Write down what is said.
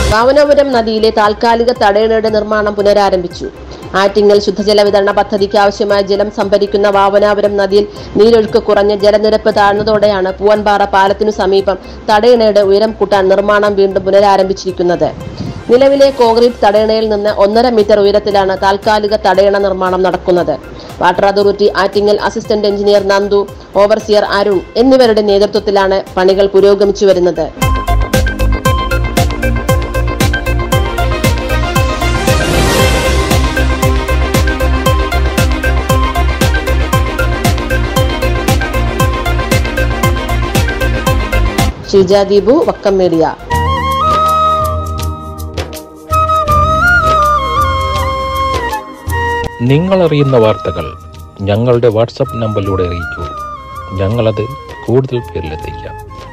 വാമനപുരം നദിയിലെ താൽക്കാലിക തടയണയുടെ നിർമ്മാണം പുനരാരംഭിച്ചു ആറ്റിങ്ങൽ ശുദ്ധജല വിതരണ പദ്ധതിക്ക് ആവശ്യമായ ജലം സംഭരിക്കുന്ന വാവനാപുരം നദിയിൽ നീരൊഴുക്ക് കുറഞ്ഞ് ജലനിരപ്പ് താഴ്ന്നതോടെയാണ് പൂവൻപാറ പാലത്തിനു സമീപം തടയണയുടെ ഉയരം കൂട്ടാൻ നിർമ്മാണം വീണ്ടും പുനരാരംഭിച്ചിരിക്കുന്നത് നിലവിലെ കോൺക്രീറ്റ് തടയണയിൽ നിന്ന് ഒന്നര മീറ്റർ ഉയരത്തിലാണ് താൽക്കാലിക തടയണ നിർമ്മാണം നടക്കുന്നത് water authority Attingal assistant engineer Nandu overseer Arun എന്നിവരുടെ നേതൃത്വത്തിലാണ് പണികൾ പുരോഗമിച്ചു വരുന്നത് ഷീജ ദീപു വക്കം മീഡിയ നിങ്ങൾ അറിയുന്ന വാർത്തകൾ ഞങ്ങളുടെ വാട്സപ്പ് നമ്പറിലൂടെ അറിയിക്കൂ ഞങ്ങളത് കൂടുതൽ പേരിലെത്തിക്കാം